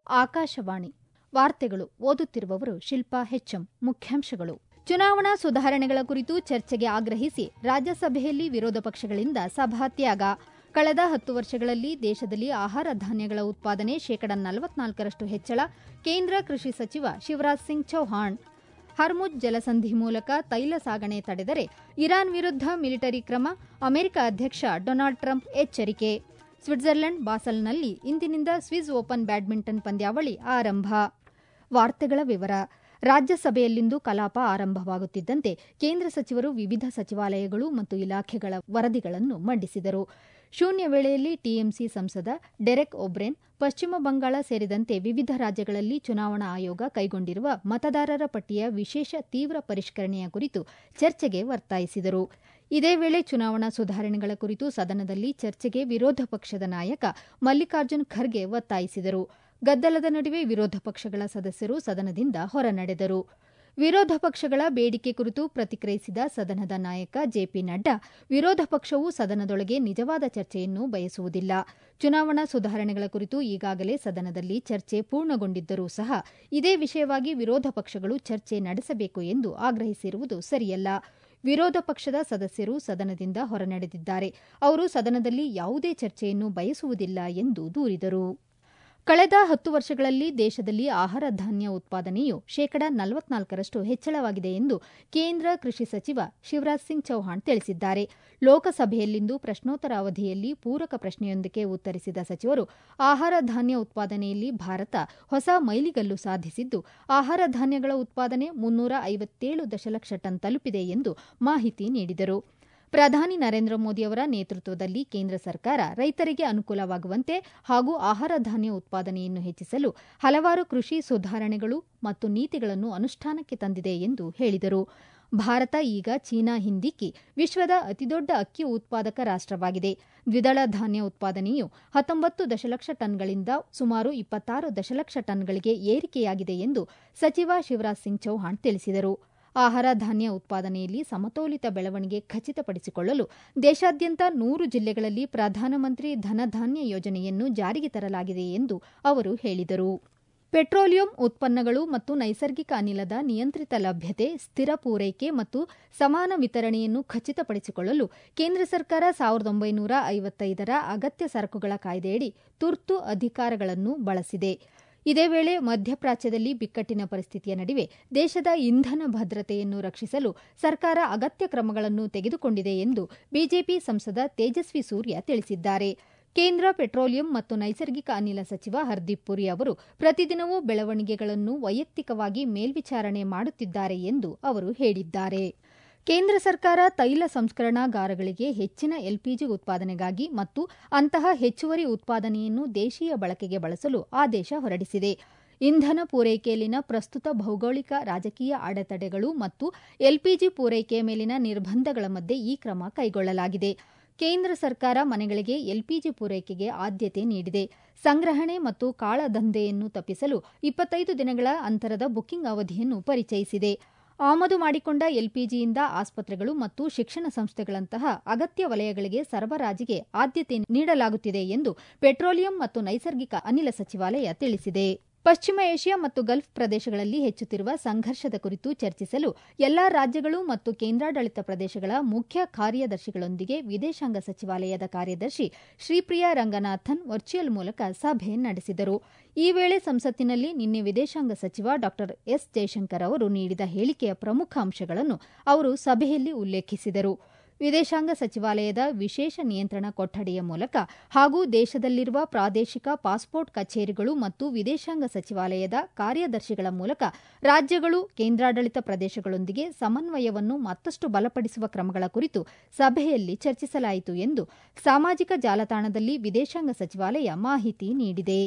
ಆಕಾಶವಾಣಿ ವಾರ್ತೆಗಳು ಓದುತ್ತಿರುವವರು ಶಿಲ್ಪಾ ಹೆಚ್ಎಂ ಮುಖ್ಯಾಂಶಗಳು ಚುನಾವಣಾ ಸುಧಾರಣೆಗಳ ಕುರಿತು ಚರ್ಚೆಗೆ ಆಗ್ರಹಿಸಿ ರಾಜ್ಯಸಭೆಯಲ್ಲಿ ವಿರೋಧ ಪಕ್ಷಗಳಿಂದ ಸಭಾತ್ಯಾಗ ಕಳೆದ ಹತ್ತು ವರ್ಷಗಳಲ್ಲಿ ದೇಶದಲ್ಲಿ ಆಹಾರ ಧಾನ್ಯಗಳ ಉತ್ಪಾದನೆ ಶೇಕಡ ನಲವತ್ನಾಲ್ಕರಷ್ಟು ಹೆಚ್ಚಳ ಕೇಂದ್ರ ಕೃಷಿ ಸಚಿವ ಶಿವರಾಜ್ ಸಿಂಗ್ ಚೌಹಾಣ್ ಹರ್ಮುಜ್ ಜಲಸಂಧಿ ಮೂಲಕ ತೈಲ ಸಾಗಣೆ ತಡೆದರೆ ಇರಾನ್ ವಿರುದ್ಧ ಮಿಲಿಟರಿ ಕ್ರಮ ಅಮೆರಿಕ ಅಧ್ಯಕ್ಷ ಡೊನಾಲ್ಡ್ ಟ್ರಂಪ್ ಎಚ್ಚರಿಕೆ ಸ್ವಿಟ್ಜರ್ಲೆಂಡ್ ಬಾಸಲ್ನಲ್ಲಿ ಇಂದಿನಿಂದ ಸ್ವಿಸ್ ಓಪನ್ ಬ್ಯಾಡ್ಮಿಂಟನ್ ಪಂದ್ಯಾವಳಿ ಆರಂಭ ವಾರ್ತೆಗಳ ವಿವರ ರಾಜ್ಯಸಭೆಯಲ್ಲಿಂದು ಕಲಾಪ ಆರಂಭವಾಗುತ್ತಿದ್ದಂತೆ ಕೇಂದ್ರ ಸಚಿವರು ವಿವಿಧ ಸಚಿವಾಲಯಗಳು ಮತ್ತು ಇಲಾಖೆಗಳ ವರದಿಗಳನ್ನು ಮಂಡಿಸಿದರು ಶೂನ್ಯ ವೇಳೆಯಲ್ಲಿ ಟಿಎಂಸಿ ಸಂಸದ ಡೆರೆಕ್ ಒಬ್ರೇನ್ ಪಶ್ಚಿಮ ಬಂಗಾಳ ಸೇರಿದಂತೆ ವಿವಿಧ ರಾಜ್ಯಗಳಲ್ಲಿ ಚುನಾವಣಾ ಆಯೋಗ ಕೈಗೊಂಡಿರುವ ಮತದಾರರ ಪಟ್ಟಿಯ ವಿಶೇಷ ತೀವ್ರ ಪರಿಷ್ಕರಣೆಯ ಕುರಿತು ಚರ್ಚೆಗೆ ಒತ್ತಾಯಿಸಿದರು ಇದೇ ವೇಳೆ ಚುನಾವಣಾ ಸುಧಾರಣೆಗಳ ಕುರಿತು ಸದನದಲ್ಲಿ ಚರ್ಚೆಗೆ ವಿರೋಧ ಪಕ್ಷದ ನಾಯಕ ಮಲ್ಲಿಕಾರ್ಜುನ್ ಖರ್ಗೆ ಒತ್ತಾಯಿಸಿದರು ಗದ್ದಲದ ನಡುವೆ ವಿರೋಧ ಪಕ್ಷಗಳ ಸದಸ್ಯರು ಸದನದಿಂದ ಹೊರನಡೆದರು ವಿರೋಧ ಪಕ್ಷಗಳ ಬೇಡಿಕೆ ಕುರಿತು ಪ್ರತಿಕ್ರಿಯಿಸಿದ ಸದನದ ನಾಯಕ ಜೆಪಿ ನಡ್ಡಾ ವಿರೋಧ ಪಕ್ಷವು ಸದನದೊಳಗೆ ನಿಜವಾದ ಚರ್ಚೆಯನ್ನು ಬಯಸುವುದಿಲ್ಲ ಚುನಾವಣಾ ಸುಧಾರಣೆಗಳ ಕುರಿತು ಈಗಾಗಲೇ ಸದನದಲ್ಲಿ ಚರ್ಚೆ ಪೂರ್ಣಗೊಂಡಿದ್ದರೂ ಸಹ ಇದೇ ವಿಷಯವಾಗಿ ವಿರೋಧ ಪಕ್ಷಗಳು ಚರ್ಚೆ ನಡೆಸಬೇಕು ಎಂದು ಆಗ್ರಹಿಸಿರುವುದು ಸರಿಯಲ್ಲ ವಿರೋಧ ಪಕ್ಷದ ಸದಸ್ಯರು ಸದನದಿಂದ ಹೊರನಡೆದಿದ್ದಾರೆ ಅವರು ಸದನದಲ್ಲಿ ಯಾವುದೇ ಚರ್ಚೆಯನ್ನು ಬಯಸುವುದಿಲ್ಲ ಎಂದು ದೂರಿದರು ಕಳೆದ ಹತ್ತು ವರ್ಷಗಳಲ್ಲಿ ದೇಶದಲ್ಲಿ ಆಹಾರ ಧಾನ್ಯ ಉತ್ಪಾದನೆಯು ಶೇಕಡ ನಲವತ್ನಾಲ್ಕರಷ್ಟು ಹೆಚ್ಚಳವಾಗಿದೆ ಎಂದು ಕೇಂದ್ರ ಕೃಷಿ ಸಚಿವ ಶಿವರಾಜ್ ಸಿಂಗ್ ಚೌಹಾಣ್ ತಿಳಿಸಿದ್ದಾರೆ ಲೋಕಸಭೆಯಲ್ಲಿಂದು ಪ್ರಶ್ನೋತ್ತರ ಅವಧಿಯಲ್ಲಿ ಪೂರಕ ಪ್ರಶ್ನೆಯೊಂದಕ್ಕೆ ಉತ್ತರಿಸಿದ ಸಚಿವರು ಆಹಾರ ಧಾನ್ಯ ಉತ್ಪಾದನೆಯಲ್ಲಿ ಭಾರತ ಹೊಸ ಮೈಲಿಗಲ್ಲು ಸಾಧಿಸಿದ್ದು ಆಹಾರ ಧಾನ್ಯಗಳ ಉತ್ಪಾದನೆ ಮುನ್ನೂರ ಐವತ್ತೇಳು ದಶಲಕ್ಷ ಟನ್ ತಲುಪಿದೆ ಎಂದು ಮಾಹಿತಿ ನೀಡಿದರು ಪ್ರಧಾನಿ ನರೇಂದ್ರ ಮೋದಿಯವರ ನೇತೃತ್ವದಲ್ಲಿ ಕೇಂದ್ರ ಸರ್ಕಾರ ರೈತರಿಗೆ ಅನುಕೂಲವಾಗುವಂತೆ ಹಾಗೂ ಆಹಾರ ಧಾನ್ಯ ಉತ್ಪಾದನೆಯನ್ನು ಹೆಚ್ಚಿಸಲು ಹಲವಾರು ಕೃಷಿ ಸುಧಾರಣೆಗಳು ಮತ್ತು ನೀತಿಗಳನ್ನು ಅನುಷ್ಠಾನಕ್ಕೆ ತಂದಿದೆ ಎಂದು ಹೇಳಿದರು ಭಾರತ ಈಗ ಚೀನಾ ಹಿಂದಿಕ್ಕಿ ವಿಶ್ವದ ಅತಿದೊಡ್ಡ ಅಕ್ಕಿ ಉತ್ಪಾದಕ ರಾಷ್ಟವಾಗಿದೆ ದ್ವಿದಳ ಧಾನ್ಯ ಉತ್ಪಾದನೆಯು ಹತ್ತೊಂಬತ್ತು ದಶಲಕ್ಷ ಟನ್ಗಳಿಂದ ಸುಮಾರು ಇಪ್ಪತ್ತಾರು ದಶಲಕ್ಷ ಟನ್ಗಳಿಗೆ ಏರಿಕೆಯಾಗಿದೆ ಎಂದು ಸಚಿವ ಶಿವರಾಜ್ ಸಿಂಗ್ ಚೌಹಾಣ್ ತಿಳಿಸಿದರು ಆಹಾರ ಧಾನ್ಯ ಉತ್ಪಾದನೆಯಲ್ಲಿ ಸಮತೋಲಿತ ಬೆಳವಣಿಗೆ ಖಚಿತಪಡಿಸಿಕೊಳ್ಳಲು ದೇಶಾದ್ಯಂತ ನೂರು ಜಿಲ್ಲೆಗಳಲ್ಲಿ ಪ್ರಧಾನಮಂತ್ರಿ ಧನಧಾನ್ಯ ಯೋಜನೆಯನ್ನು ಜಾರಿಗೆ ತರಲಾಗಿದೆ ಎಂದು ಅವರು ಹೇಳಿದರು ಪೆಟ್ರೋಲಿಯಂ ಉತ್ಪನ್ನಗಳು ಮತ್ತು ನೈಸರ್ಗಿಕ ಅನಿಲದ ನಿಯಂತ್ರಿತ ಲಭ್ಯತೆ ಸ್ಥಿರ ಪೂರೈಕೆ ಮತ್ತು ಸಮಾನ ವಿತರಣೆಯನ್ನು ಖಚಿತಪಡಿಸಿಕೊಳ್ಳಲು ಕೇಂದ್ರ ಸರ್ಕಾರ ಸಾವಿರದ ಒಂಬೈನೂರ ಐವತ್ತೈದರ ಅಗತ್ಯ ಸರಕುಗಳ ಕಾಯ್ದೆಯಡಿ ತುರ್ತು ಅಧಿಕಾರಗಳನ್ನು ಬಳಸಿದೆ ಇದೇ ವೇಳೆ ಮಧ್ಯಪ್ರಾಚ್ಯದಲ್ಲಿ ಬಿಕ್ಕಟ್ಟಿನ ಪರಿಸ್ಥಿತಿಯ ನಡುವೆ ದೇಶದ ಇಂಧನ ಭದ್ರತೆಯನ್ನು ರಕ್ಷಿಸಲು ಸರ್ಕಾರ ಅಗತ್ಯ ಕ್ರಮಗಳನ್ನು ತೆಗೆದುಕೊಂಡಿದೆ ಎಂದು ಬಿಜೆಪಿ ಸಂಸದ ತೇಜಸ್ವಿ ಸೂರ್ಯ ತಿಳಿಸಿದ್ದಾರೆ ಕೇಂದ್ರ ಪೆಟ್ರೋಲಿಯಂ ಮತ್ತು ನೈಸರ್ಗಿಕ ಅನಿಲ ಸಚಿವ ಹರ್ದೀಪ್ ಪುರಿ ಅವರು ಪ್ರತಿದಿನವೂ ಬೆಳವಣಿಗೆಗಳನ್ನು ವೈಯಕ್ತಿಕವಾಗಿ ಮೇಲ್ವಿಚಾರಣೆ ಮಾಡುತ್ತಿದ್ದಾರೆ ಎಂದು ಅವರು ಹೇಳಿದ್ದಾರೆ ಕೇಂದ್ರ ಸರ್ಕಾರ ತೈಲ ಸಂಸ್ಕರಣಾಗಾರಗಳಿಗೆ ಹೆಚ್ಚಿನ ಎಲ್ಪಿಜಿ ಉತ್ಪಾದನೆಗಾಗಿ ಮತ್ತು ಅಂತಹ ಹೆಚ್ಚುವರಿ ಉತ್ಪಾದನೆಯನ್ನು ದೇಶೀಯ ಬಳಕೆಗೆ ಬಳಸಲು ಆದೇಶ ಹೊರಡಿಸಿದೆ ಇಂಧನ ಪೂರೈಕೆಯಲ್ಲಿನ ಪ್ರಸ್ತುತ ಭೌಗೋಳಿಕ ರಾಜಕೀಯ ಅಡೆತಡೆಗಳು ಮತ್ತು ಎಲ್ಪಿಜಿ ಪೂರೈಕೆಯ ಮೇಲಿನ ನಿರ್ಬಂಧಗಳ ಮಧ್ಯೆ ಈ ಕ್ರಮ ಕೈಗೊಳ್ಳಲಾಗಿದೆ ಕೇಂದ್ರ ಸರ್ಕಾರ ಮನೆಗಳಿಗೆ ಎಲ್ಪಿಜಿ ಪೂರೈಕೆಗೆ ಆದ್ಯತೆ ನೀಡಿದೆ ಸಂಗ್ರಹಣೆ ಮತ್ತು ಕಾಳದಂಧೆಯನ್ನು ತಪ್ಪಿಸಲು ಇಪ್ಪತ್ತೈದು ದಿನಗಳ ಅಂತರದ ಬುಕಿಂಗ್ ಅವಧಿಯನ್ನು ಪರಿಚಯಿಸಿದೆ ಆಮದು ಮಾಡಿಕೊಂಡ ಎಲ್ಪಿಜಿಯಿಂದ ಆಸ್ಪತ್ರೆಗಳು ಮತ್ತು ಶಿಕ್ಷಣ ಸಂಸ್ಥೆಗಳಂತಹ ಅಗತ್ಯ ವಲಯಗಳಿಗೆ ಸರಬರಾಜಿಗೆ ಆದ್ಯತೆ ನೀಡಲಾಗುತ್ತಿದೆ ಎಂದು ಪೆಟ್ರೋಲಿಯಂ ಮತ್ತು ನೈಸರ್ಗಿಕ ಅನಿಲ ಸಚಿವಾಲಯ ತಿಳಿಸಿದೆ ಪಶ್ಚಿಮ ಏಷ್ಯಾ ಮತ್ತು ಗಲ್ಫ್ ಪ್ರದೇಶಗಳಲ್ಲಿ ಹೆಚ್ಚುತ್ತಿರುವ ಸಂಘರ್ಷದ ಕುರಿತು ಚರ್ಚಿಸಲು ಎಲ್ಲಾ ರಾಜ್ಯಗಳು ಮತ್ತು ಕೇಂದ್ರಾಡಳಿತ ಪ್ರದೇಶಗಳ ಮುಖ್ಯ ಕಾರ್ಯದರ್ಶಿಗಳೊಂದಿಗೆ ವಿದೇಶಾಂಗ ಸಚಿವಾಲಯದ ಕಾರ್ಯದರ್ಶಿ ಶ್ರೀಪ್ರಿಯಾ ರಂಗನಾಥನ್ ವರ್ಚುವಲ್ ಮೂಲಕ ಸಭೆ ನಡೆಸಿದರು ಈ ವೇಳೆ ಸಂಸತ್ತಿನಲ್ಲಿ ನಿನ್ನೆ ವಿದೇಶಾಂಗ ಸಚಿವ ಡಾ ಎಸ್ ಜೈಶಂಕರ್ ಅವರು ನೀಡಿದ ಹೇಳಿಕೆಯ ಪ್ರಮುಖ ಅಂಶಗಳನ್ನು ಅವರು ಸಭೆಯಲ್ಲಿ ಉಲ್ಲೇಖಿಸಿದರು ವಿದೇಶಾಂಗ ಸಚಿವಾಲಯದ ವಿಶೇಷ ನಿಯಂತ್ರಣ ಕೊಠಡಿಯ ಮೂಲಕ ಹಾಗೂ ದೇಶದಲ್ಲಿರುವ ಪ್ರಾದೇಶಿಕ ಪಾಸ್ಪೋರ್ಟ್ ಕಚೇರಿಗಳು ಮತ್ತು ವಿದೇಶಾಂಗ ಸಚಿವಾಲಯದ ಕಾರ್ಯದರ್ಶಿಗಳ ಮೂಲಕ ರಾಜ್ಯಗಳು ಕೇಂದ್ರಾಡಳಿತ ಪ್ರದೇಶಗಳೊಂದಿಗೆ ಸಮನ್ವಯವನ್ನು ಮತ್ತಷ್ಟು ಬಲಪಡಿಸುವ ಕ್ರಮಗಳ ಕುರಿತು ಸಭೆಯಲ್ಲಿ ಚರ್ಚಿಸಲಾಯಿತು ಎಂದು ಸಾಮಾಜಿಕ ಜಾಲತಾಣದಲ್ಲಿ ವಿದೇಶಾಂಗ ಸಚಿವಾಲಯ ಮಾಹಿತಿ ನೀಡಿದೆ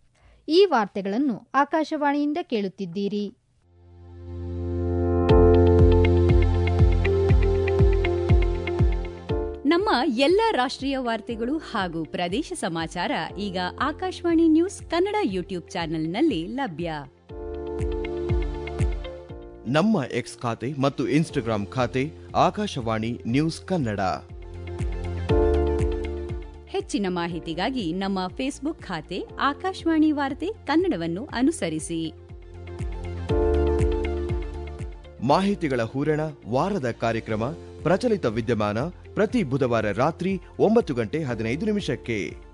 ಈ ವಾರ್ತೆಗಳನ್ನು ಆಕಾಶವಾಣಿಯಿಂದ ಕೇಳುತ್ತಿದ್ದೀರಿ ನಮ್ಮ ಎಲ್ಲ ರಾಷ್ಟ್ರೀಯ ವಾರ್ತೆಗಳು ಹಾಗೂ ಪ್ರದೇಶ ಸಮಾಚಾರ ಈಗ ಆಕಾಶವಾಣಿ ನ್ಯೂಸ್ ಕನ್ನಡ ಯೂಟ್ಯೂಬ್ ಚಾನೆಲ್ನಲ್ಲಿ ಲಭ್ಯ ನಮ್ಮ ಎಕ್ಸ್ ಖಾತೆ ಮತ್ತು ಇನ್ಸ್ಟಾಗ್ರಾಂ ಖಾತೆ ಆಕಾಶವಾಣಿ ನ್ಯೂಸ್ ಕನ್ನಡ ಹೆಚ್ಚಿನ ಮಾಹಿತಿಗಾಗಿ ನಮ್ಮ ಫೇಸ್ಬುಕ್ ಖಾತೆ ಆಕಾಶವಾಣಿ ವಾರ್ತೆ ಕನ್ನಡವನ್ನು ಅನುಸರಿಸಿ ಮಾಹಿತಿಗಳ ಹೂರಣ ವಾರದ ಕಾರ್ಯಕ್ರಮ ಪ್ರಚಲಿತ ವಿದ್ಯಮಾನ ಪ್ರತಿ ಬುಧವಾರ ರಾತ್ರಿ ಒಂಬತ್ತು ಗಂಟೆ ಹದಿನೈದು ನಿಮಿಷಕ್ಕೆ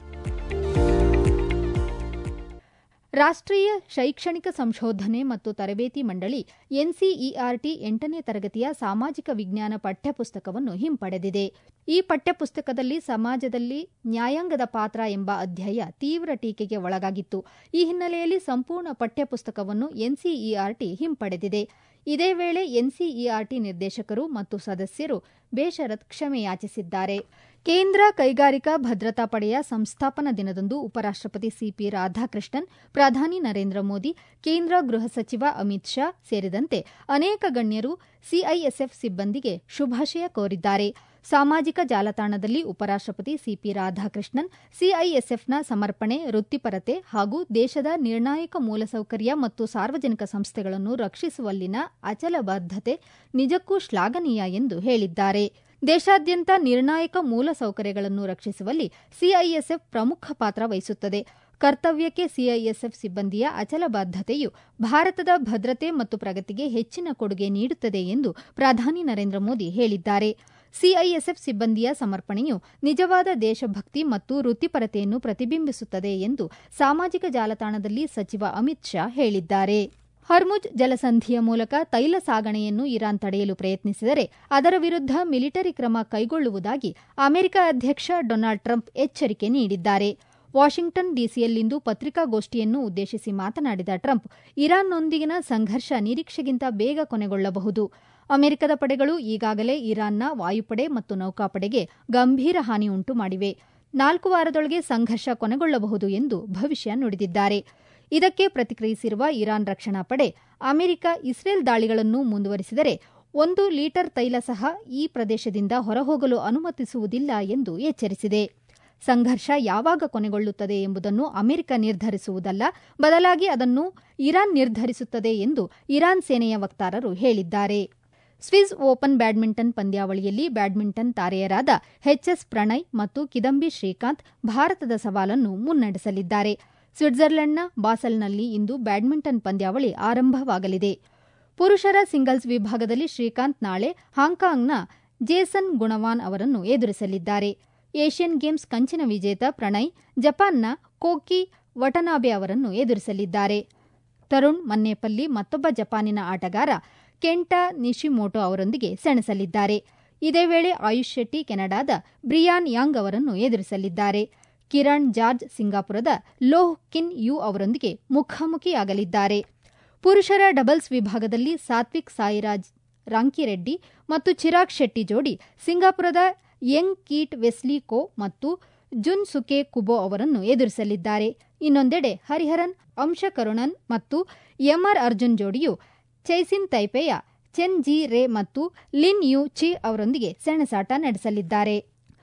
ರಾಷ್ಟ್ರೀಯ ಶೈಕ್ಷಣಿಕ ಸಂಶೋಧನೆ ಮತ್ತು ತರಬೇತಿ ಮಂಡಳಿ ಎನ್ಸಿಇಆರ್ಟಿ ಎಂಟನೇ ತರಗತಿಯ ಸಾಮಾಜಿಕ ವಿಜ್ಞಾನ ಪಠ್ಯಪುಸ್ತಕವನ್ನು ಹಿಂಪಡೆದಿದೆ ಈ ಪಠ್ಯಪುಸ್ತಕದಲ್ಲಿ ಸಮಾಜದಲ್ಲಿ ನ್ಯಾಯಾಂಗದ ಪಾತ್ರ ಎಂಬ ಅಧ್ಯಾಯ ತೀವ್ರ ಟೀಕೆಗೆ ಒಳಗಾಗಿತ್ತು ಈ ಹಿನ್ನೆಲೆಯಲ್ಲಿ ಸಂಪೂರ್ಣ ಪಠ್ಯಪುಸ್ತಕವನ್ನು ಎನ್ಸಿಇಆರ್ಟಿ ಹಿಂಪಡೆದಿದೆ ಇದೇ ವೇಳೆ ಎನ್ಸಿಇಆರ್ಟಿ ನಿರ್ದೇಶಕರು ಮತ್ತು ಸದಸ್ಯರು ಬೇಷರತ್ ಕ್ಷಮೆಯಾಚಿಸಿದ್ದಾರೆ ಕೇಂದ್ರ ಕೈಗಾರಿಕಾ ಭದ್ರತಾ ಪಡೆಯ ಸಂಸ್ಥಾಪನಾ ದಿನದಂದು ಉಪರಾಷ್ಟಪತಿ ಸಿಪಿ ರಾಧಾಕೃಷ್ಣನ್ ಪ್ರಧಾನಿ ನರೇಂದ್ರ ಮೋದಿ ಕೇಂದ್ರ ಗೃಹ ಸಚಿವ ಅಮಿತ್ ಶಾ ಸೇರಿದಂತೆ ಅನೇಕ ಗಣ್ಯರು ಸಿಐಎಸ್ಎಫ್ ಸಿಬ್ಬಂದಿಗೆ ಶುಭಾಶಯ ಕೋರಿದ್ದಾರೆ ಸಾಮಾಜಿಕ ಜಾಲತಾಣದಲ್ಲಿ ಉಪರಾಷ್ಟಪತಿ ಸಿಪಿ ರಾಧಾಕೃಷ್ಣನ್ ಸಿಐಎಸ್ಎಫ್ನ ಸಮರ್ಪಣೆ ವೃತ್ತಿಪರತೆ ಹಾಗೂ ದೇಶದ ನಿರ್ಣಾಯಕ ಮೂಲಸೌಕರ್ಯ ಮತ್ತು ಸಾರ್ವಜನಿಕ ಸಂಸ್ಥೆಗಳನ್ನು ರಕ್ಷಿಸುವಲ್ಲಿನ ಅಚಲ ಬದ್ಧತೆ ನಿಜಕ್ಕೂ ಶ್ಲಾಘನೀಯ ಎಂದು ಹೇಳಿದ್ದಾರೆ ದೇಶಾದ್ಯಂತ ನಿರ್ಣಾಯಕ ಮೂಲಸೌಕರ್ಯಗಳನ್ನು ರಕ್ಷಿಸುವಲ್ಲಿ ಸಿಐಎಸ್ಎಫ್ ಪ್ರಮುಖ ಪಾತ್ರ ವಹಿಸುತ್ತದೆ ಕರ್ತವ್ಯಕ್ಕೆ ಸಿಐಎಸ್ಎಫ್ ಸಿಬ್ಬಂದಿಯ ಅಚಲ ಬದ್ಧತೆಯು ಭಾರತದ ಭದ್ರತೆ ಮತ್ತು ಪ್ರಗತಿಗೆ ಹೆಚ್ಚಿನ ಕೊಡುಗೆ ನೀಡುತ್ತದೆ ಎಂದು ಪ್ರಧಾನಿ ನರೇಂದ್ರ ಮೋದಿ ಹೇಳಿದ್ದಾರೆ ಸಿಐಎಸ್ಎಫ್ ಸಿಬ್ಬಂದಿಯ ಸಮರ್ಪಣೆಯು ನಿಜವಾದ ದೇಶಭಕ್ತಿ ಮತ್ತು ವೃತ್ತಿಪರತೆಯನ್ನು ಪ್ರತಿಬಿಂಬಿಸುತ್ತದೆ ಎಂದು ಸಾಮಾಜಿಕ ಜಾಲತಾಣದಲ್ಲಿ ಸಚಿವ ಅಮಿತ್ ಶಾ ಹೇಳಿದ್ದಾರೆ ಹರ್ಮುಜ್ ಜಲಸಂಧಿಯ ಮೂಲಕ ತೈಲ ಸಾಗಣೆಯನ್ನು ಇರಾನ್ ತಡೆಯಲು ಪ್ರಯತ್ನಿಸಿದರೆ ಅದರ ವಿರುದ್ಧ ಮಿಲಿಟರಿ ಕ್ರಮ ಕೈಗೊಳ್ಳುವುದಾಗಿ ಅಮೆರಿಕ ಅಧ್ಯಕ್ಷ ಡೊನಾಲ್ಡ್ ಟ್ರಂಪ್ ಎಚ್ಚರಿಕೆ ನೀಡಿದ್ದಾರೆ ವಾಷಿಂಗ್ಟನ್ ಡಿಸಿಯಲ್ಲಿಂದು ಪತ್ರಿಕಾಗೋಷ್ಠಿಯನ್ನು ಉದ್ದೇಶಿಸಿ ಮಾತನಾಡಿದ ಟ್ರಂಪ್ ಇರಾನ್ನೊಂದಿಗಿನ ಸಂಘರ್ಷ ನಿರೀಕ್ಷೆಗಿಂತ ಬೇಗ ಕೊನೆಗೊಳ್ಳಬಹುದು ಅಮೆರಿಕದ ಪಡೆಗಳು ಈಗಾಗಲೇ ಇರಾನ್ನ ವಾಯುಪಡೆ ಮತ್ತು ನೌಕಾಪಡೆಗೆ ಗಂಭೀರ ಹಾನಿ ಉಂಟು ಮಾಡಿವೆ ನಾಲ್ಕು ವಾರದೊಳಗೆ ಸಂಘರ್ಷ ಕೊನೆಗೊಳ್ಳಬಹುದು ಎಂದು ಭವಿಷ್ಯ ನುಡಿದಿದ್ದಾರೆ ಇದಕ್ಕೆ ಪ್ರತಿಕ್ರಿಯಿಸಿರುವ ಇರಾನ್ ರಕ್ಷಣಾ ಪಡೆ ಅಮೆರಿಕ ಇಸ್ರೇಲ್ ದಾಳಿಗಳನ್ನು ಮುಂದುವರಿಸಿದರೆ ಒಂದು ಲೀಟರ್ ತೈಲ ಸಹ ಈ ಪ್ರದೇಶದಿಂದ ಹೊರಹೋಗಲು ಅನುಮತಿಸುವುದಿಲ್ಲ ಎಂದು ಎಚ್ಚರಿಸಿದೆ ಸಂಘರ್ಷ ಯಾವಾಗ ಕೊನೆಗೊಳ್ಳುತ್ತದೆ ಎಂಬುದನ್ನು ಅಮೆರಿಕ ನಿರ್ಧರಿಸುವುದಲ್ಲ ಬದಲಾಗಿ ಅದನ್ನು ಇರಾನ್ ನಿರ್ಧರಿಸುತ್ತದೆ ಎಂದು ಇರಾನ್ ಸೇನೆಯ ವಕ್ತಾರರು ಹೇಳಿದ್ದಾರೆ ಸ್ವಿಸ್ ಓಪನ್ ಬ್ಯಾಡ್ಮಿಂಟನ್ ಪಂದ್ಯಾವಳಿಯಲ್ಲಿ ಬ್ಯಾಡ್ಮಿಂಟನ್ ತಾರೆಯರಾದ ಎಚ್ಎಸ್ ಪ್ರಣಯ್ ಮತ್ತು ಕಿದಂಬಿ ಶ್ರೀಕಾಂತ್ ಭಾರತದ ಸವಾಲನ್ನು ಮುನ್ನಡೆಸಲಿದ್ದಾರೆ ಸ್ವಿಟ್ಜರ್ಲೆಂಡ್ನ ಬಾಸಲ್ನಲ್ಲಿ ಇಂದು ಬ್ಯಾಡ್ಮಿಂಟನ್ ಪಂದ್ಯಾವಳಿ ಆರಂಭವಾಗಲಿದೆ ಪುರುಷರ ಸಿಂಗಲ್ಸ್ ವಿಭಾಗದಲ್ಲಿ ಶ್ರೀಕಾಂತ್ ನಾಳೆ ಹಾಂಕಾಂಗ್ನ ಜೇಸನ್ ಗುಣವಾನ್ ಅವರನ್ನು ಎದುರಿಸಲಿದ್ದಾರೆ ಏಷ್ಯನ್ ಗೇಮ್ಸ್ ಕಂಚಿನ ವಿಜೇತ ಪ್ರಣಯ್ ಜಪಾನ್ನ ಕೋಕಿ ವಟನಾಬೆ ಅವರನ್ನು ಎದುರಿಸಲಿದ್ದಾರೆ ತರುಣ್ ಮನ್ನೇಪಲ್ಲಿ ಮತ್ತೊಬ್ಬ ಜಪಾನಿನ ಆಟಗಾರ ಕೆಂಟಾ ನಿಶಿಮೋಟೋ ಅವರೊಂದಿಗೆ ಸೆಣಸಲಿದ್ದಾರೆ ಇದೇ ವೇಳೆ ಆಯುಷ್ ಶೆಟ್ಟಿ ಕೆನಡಾದ ಬ್ರಿಯಾನ್ ಯಾಂಗ್ ಅವರನ್ನು ಎದುರಿಸಲಿದ್ದಾರೆ ಕಿರಣ್ ಜಾರ್ಜ್ ಸಿಂಗಾಪುರದ ಲೋಹ್ ಕಿನ್ ಯು ಅವರೊಂದಿಗೆ ಮುಖಾಮುಖಿಯಾಗಲಿದ್ದಾರೆ ಪುರುಷರ ಡಬಲ್ಸ್ ವಿಭಾಗದಲ್ಲಿ ಸಾತ್ವಿಕ್ ಸಾಯಿರಾಜ್ ರಾಂಕಿರೆಡ್ಡಿ ಮತ್ತು ಚಿರಾಗ್ ಶೆಟ್ಟಿ ಜೋಡಿ ಸಿಂಗಾಪುರದ ಯಂಗ್ ಕೀಟ್ ವೆಸ್ಲಿ ಕೋ ಮತ್ತು ಜುನ್ ಸುಕೆ ಕುಬೋ ಅವರನ್ನು ಎದುರಿಸಲಿದ್ದಾರೆ ಇನ್ನೊಂದೆಡೆ ಹರಿಹರನ್ ಅಂಶ ಕರುಣನ್ ಮತ್ತು ಎಂಆರ್ ಅರ್ಜುನ್ ಜೋಡಿಯು ಚೈಸಿನ್ ತೈಪೆಯ ಚೆನ್ ಜಿ ರೇ ಮತ್ತು ಲಿನ್ ಯು ಚಿ ಅವರೊಂದಿಗೆ ಸೆಣಸಾಟ ನಡೆಸಲಿದ್ದಾರೆ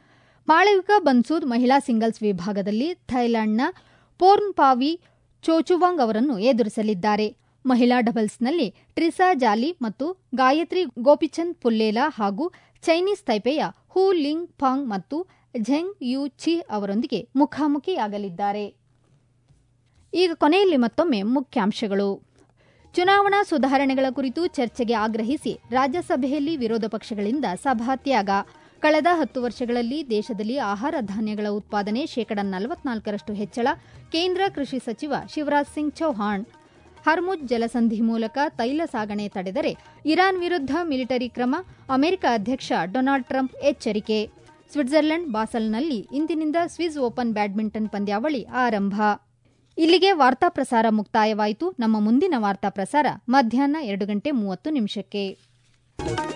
ಮಾಳವಿಕ ಬನ್ಸೂದ್ ಮಹಿಳಾ ಸಿಂಗಲ್ಸ್ ವಿಭಾಗದಲ್ಲಿ ಥೈಲ್ಯಾಂಡ್ನ ಪೋರ್ನ್ಪಾವಿ ಚೋಚುವಾಂಗ್ ಅವರನ್ನು ಎದುರಿಸಲಿದ್ದಾರೆ ಮಹಿಳಾ ಡಬಲ್ಸ್ನಲ್ಲಿ ಟ್ರಿಸಾ ಜಾಲಿ ಮತ್ತು ಗಾಯತ್ರಿ ಗೋಪಿಚಂದ್ ಪುಲ್ಲೇಲಾ ಹಾಗೂ ಚೈನೀಸ್ ತೈಪೆಯ ಹೂ ಲಿಂಗ್ ಫಾಂಗ್ ಮತ್ತು ಝೆಂಗ್ ಯು ಛಿ ಅವರೊಂದಿಗೆ ಮುಖಾಮುಖಿಯಾಗಲಿದ್ದಾರೆ ಈಗ ಕೊನೆಯಲ್ಲಿ ಮತ್ತೊಮ್ಮೆ ಮುಖ್ಯಾಂಶಗಳು ಚುನಾವಣಾ ಸುಧಾರಣೆಗಳ ಕುರಿತು ಚರ್ಚೆಗೆ ಆಗ್ರಹಿಸಿ ರಾಜ್ಯಸಭೆಯಲ್ಲಿ ವಿರೋಧ ಪಕ್ಷಗಳಿಂದ ಸಭಾತ್ಯಾಗ ಕಳೆದ ಹತ್ತು ವರ್ಷಗಳಲ್ಲಿ ದೇಶದಲ್ಲಿ ಆಹಾರ ಧಾನ್ಯಗಳ ಉತ್ಪಾದನೆ ಶೇಕಡ ನಲವತ್ನಾಲ್ಕರಷ್ಟು ಹೆಚ್ಚಳ ಕೇಂದ್ರ ಕೃಷಿ ಸಚಿವ ಶಿವರಾಜ್ ಸಿಂಗ್ ಚೌಹಾಣ್ ಹರ್ಮುಜ್ ಜಲಸಂಧಿ ಮೂಲಕ ತೈಲ ಸಾಗಣೆ ತಡೆದರೆ ಇರಾನ್ ವಿರುದ್ಧ ಮಿಲಿಟರಿ ಕ್ರಮ ಅಮೆರಿಕ ಅಧ್ಯಕ್ಷ ಡೊನಾಲ್ಡ್ ಟ್ರಂಪ್ ಎಚ್ಚರಿಕೆ ಸ್ವಿಟ್ಜರ್ಲೆಂಡ್ ಬಾಸಲ್ನಲ್ಲಿ ಇಂದಿನಿಂದ ಸ್ವಿಸ್ ಓಪನ್ ಬ್ಯಾಡ್ಮಿಂಟನ್ ಪಂದ್ಯಾವಳಿ ಆರಂಭ ಇಲ್ಲಿಗೆ ವಾರ್ತಾ ಪ್ರಸಾರ ಮುಕ್ತಾಯವಾಯಿತು ನಮ್ಮ ಮುಂದಿನ ವಾರ್ತಾ ಪ್ರಸಾರ ಮಧ್ಯಾಹ್ನ ಎರಡು ಗಂಟೆ ಮೂವತ್ತು ನಿಮಿಷಕ್ಕೆ